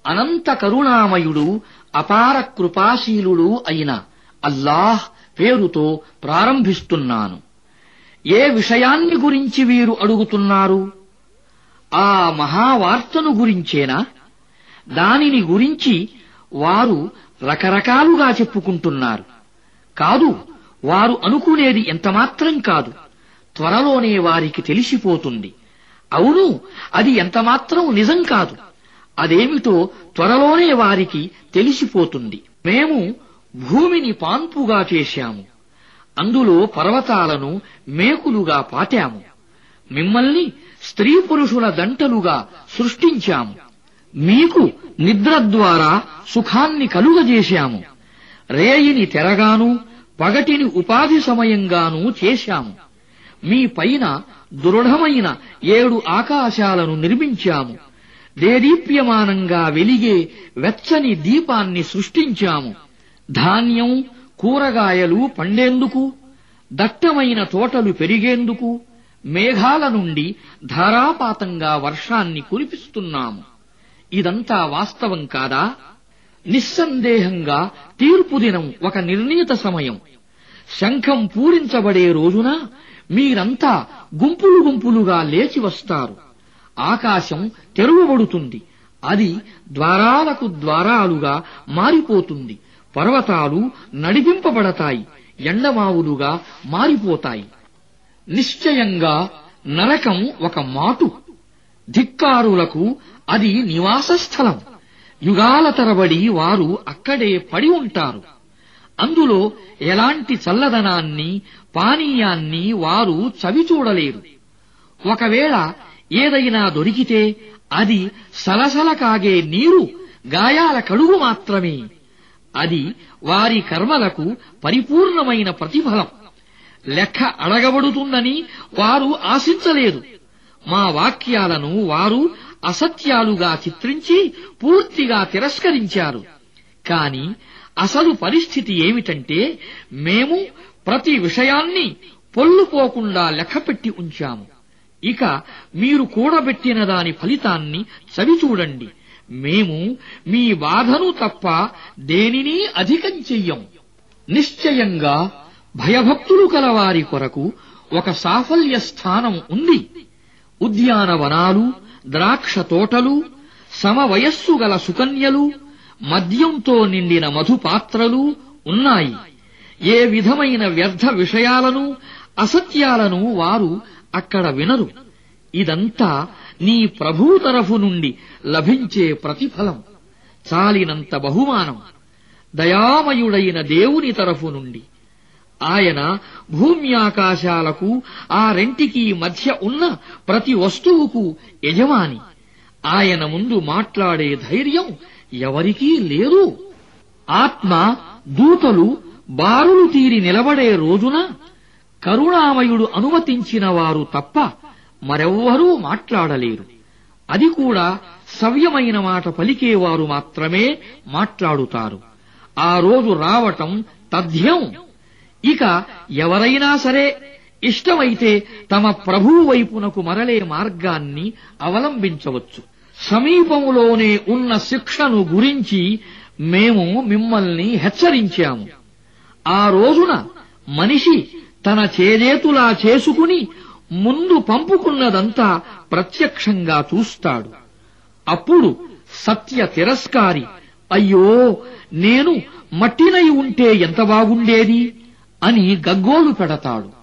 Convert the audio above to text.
అనంత కరుణామయుడు అపార కృపాశీలుడు అయిన అల్లాహ్ పేరుతో ప్రారంభిస్తున్నాను ఏ విషయాన్ని గురించి వీరు అడుగుతున్నారు ఆ మహావార్తను గురించేనా దానిని గురించి వారు రకరకాలుగా చెప్పుకుంటున్నారు కాదు వారు అనుకునేది ఎంతమాత్రం కాదు త్వరలోనే వారికి తెలిసిపోతుంది అవును అది ఎంతమాత్రం నిజం కాదు అదేమిటో త్వరలోనే వారికి తెలిసిపోతుంది మేము భూమిని పాన్పుగా చేశాము అందులో పర్వతాలను మేకులుగా పాటాము మిమ్మల్ని స్త్రీ పురుషుల దంటలుగా సృష్టించాము మీకు నిద్ర ద్వారా సుఖాన్ని కలుగజేశాము రేయిని తెరగాను పగటిని ఉపాధి సమయంగానూ చేశాము మీ పైన దృఢమైన ఏడు ఆకాశాలను నిర్మించాము దేదీప్యమానంగా వెలిగే వెచ్చని దీపాన్ని సృష్టించాము ధాన్యం కూరగాయలు పండేందుకు దట్టమైన తోటలు పెరిగేందుకు మేఘాల నుండి ధారాపాతంగా వర్షాన్ని కురిపిస్తున్నాము ఇదంతా వాస్తవం కాదా నిస్సందేహంగా తీర్పు దినం ఒక నిర్ణీత సమయం శంఖం పూరించబడే రోజున మీరంతా గుంపులు గుంపులుగా లేచి వస్తారు ఆకాశం తెరువబడుతుంది అది ద్వారాలకు ద్వారాలుగా మారిపోతుంది పర్వతాలు నడిపింపబడతాయి ఎండమావులుగా మారిపోతాయి నిశ్చయంగా నరకం ఒక మాటు ధిక్కారులకు అది నివాస స్థలం యుగాల తరబడి వారు అక్కడే పడి ఉంటారు అందులో ఎలాంటి చల్లదనాన్ని పానీయాన్ని వారు చవిచూడలేరు ఒకవేళ ఏదైనా దొరికితే అది సలసల కాగే నీరు గాయాల కడుగు మాత్రమే అది వారి కర్మలకు పరిపూర్ణమైన ప్రతిఫలం లెక్క అడగబడుతుందని వారు ఆశించలేదు మా వాక్యాలను వారు అసత్యాలుగా చిత్రించి పూర్తిగా తిరస్కరించారు కాని అసలు పరిస్థితి ఏమిటంటే మేము ప్రతి విషయాన్ని పొల్లుపోకుండా లెక్కపెట్టి ఉంచాము ఇక మీరు కూడబెట్టిన దాని ఫలితాన్ని చవిచూడండి మేము మీ బాధను తప్ప దేనినీ అధికం చెయ్యం నిశ్చయంగా భయభక్తులు కలవారి కొరకు ఒక సాఫల్య స్థానం ఉంది ఉద్యానవనాలు ద్రాక్ష తోటలు సమవయస్సు గల సుకన్యలు మద్యంతో నిండిన మధుపాత్రలు ఉన్నాయి ఏ విధమైన వ్యర్థ విషయాలను అసత్యాలను వారు అక్కడ వినరు ఇదంతా నీ ప్రభువు తరఫు నుండి లభించే ప్రతిఫలం చాలినంత బహుమానం దయామయుడైన దేవుని తరఫు నుండి ఆయన భూమ్యాకాశాలకు ఆ రెంటికి మధ్య ఉన్న ప్రతి వస్తువుకు యజమాని ఆయన ముందు మాట్లాడే ధైర్యం ఎవరికీ లేదు ఆత్మ దూతలు బారులు తీరి నిలబడే రోజున కరుణామయుడు అనుమతించిన వారు తప్ప మరెవ్వరూ మాట్లాడలేరు అది కూడా సవ్యమైన మాట పలికేవారు మాత్రమే మాట్లాడుతారు ఆ రోజు రావటం తథ్యం ఇక ఎవరైనా సరే ఇష్టమైతే తమ ప్రభువు వైపునకు మరలే మార్గాన్ని అవలంబించవచ్చు సమీపములోనే ఉన్న శిక్షను గురించి మేము మిమ్మల్ని హెచ్చరించాము ఆ రోజున మనిషి తన చేజేతులా చేసుకుని ముందు పంపుకున్నదంతా ప్రత్యక్షంగా చూస్తాడు అప్పుడు సత్య తిరస్కారి అయ్యో నేను మట్టినై ఉంటే ఎంత బాగుండేది అని గగ్గోలు పెడతాడు